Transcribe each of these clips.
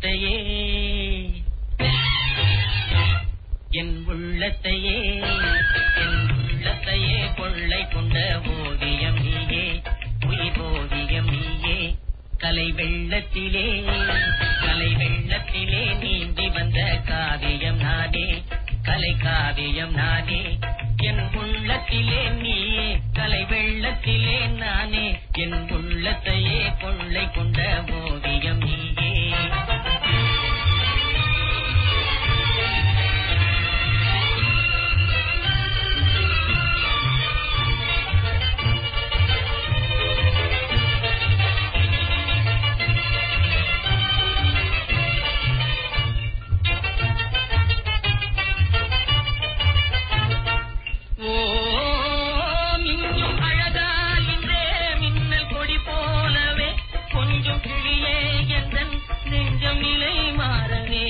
உள்ளத்தையே என் உள்ளத்தையே என் உள்ளத்தையே கொள்ளை கொண்ட ஓவியம் நீயே உயிர் ஓவியம் நீயே கலை வெள்ளத்திலே கலை வெள்ளத்திலே நீந்தி வந்த காவியம் நானே கலை காவியம் நானே என் உள்ளத்திலே நீயே கலை வெள்ளத்திலே நானே என் உள்ளத்தையே கொள்ளை கொண்ட ஓவியம் நீயே ஓ மின்னும் அழகால் இன்றே மின்னல் கொடி போலவே கொஞ்சம் கிளியே எந்தன் நெஞ்சம் நிலை மாறவே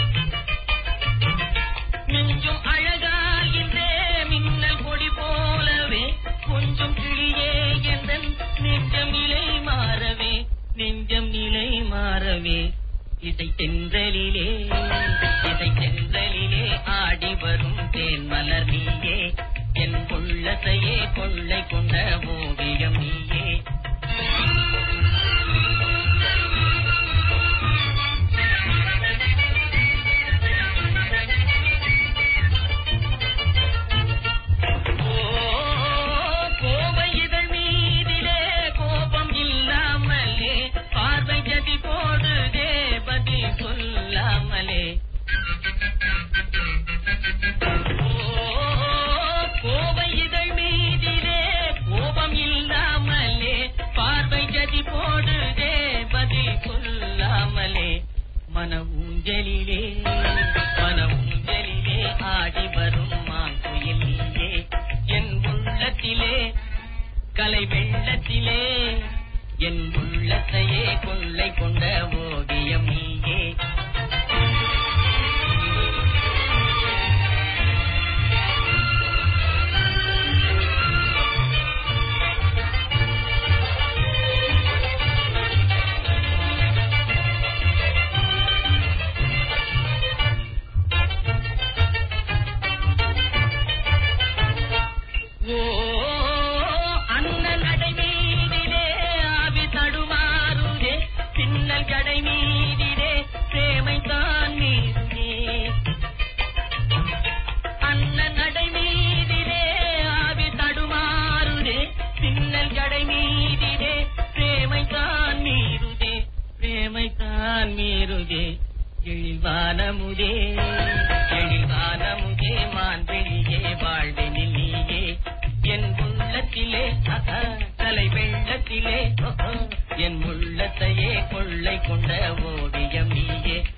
மிஞ்சும் அழகால் இன்றே மின்னல் கொடி போலவே கொஞ்சம் கிளியே எந்தன் நெஞ்சம் நிலை மாறவே நெஞ்சம் நிலை மாறவே இசை தென்றலிலே இசை தென்றலிலே ஆடி வரும் தேன் மலர் நீயே என் உள்ளத்தையே கொள்ளை கொண்ட ஓவியம் நீயே ஓ கோவை இதழ் மீதிலே கோபம் இல்லாமலே பார்வை ஜதி போடுதே பதில் சொல்லாமலே ஓ கோவை இதழ் மீதிலே கோபம் இல்லாமலே பார்வை ஜதி போடுதே பதில் சொல்லாமலே மன ஊஞ்சலிலே மன ஊஞ்சலிலே ஆடி வரும் மாங்குயில் நீயே என் உள்ளத்திலே கலை வெள்ளத்திலே என் உள்ளத்தையே கொள்ளை கொண்ட ஓவியம் நீயே ஓ அண்ணன் நடை மீதிலே ஆவி தடுமாறுதே பின்னல் கடை மீதிலே பிரேமை தான் மீறுதே அண்ணன் நடை மீதிலே ஆவி தடுமாறுதே பின்னல் கடை மீதிலே பிரேமை தான் மீறுதே பிரேமை தான் மீறுதே எழில்வானமுதே எழில்வானமுதே மான்வெளியே வாழ்வெனில் நீயே என் உள்ளத்திலே அஹா, கலை வெள்ளத்திலே ஓஹோ, என் உள்ளத்தையே கொள்ளை கொண்ட ஓவியம் நீயே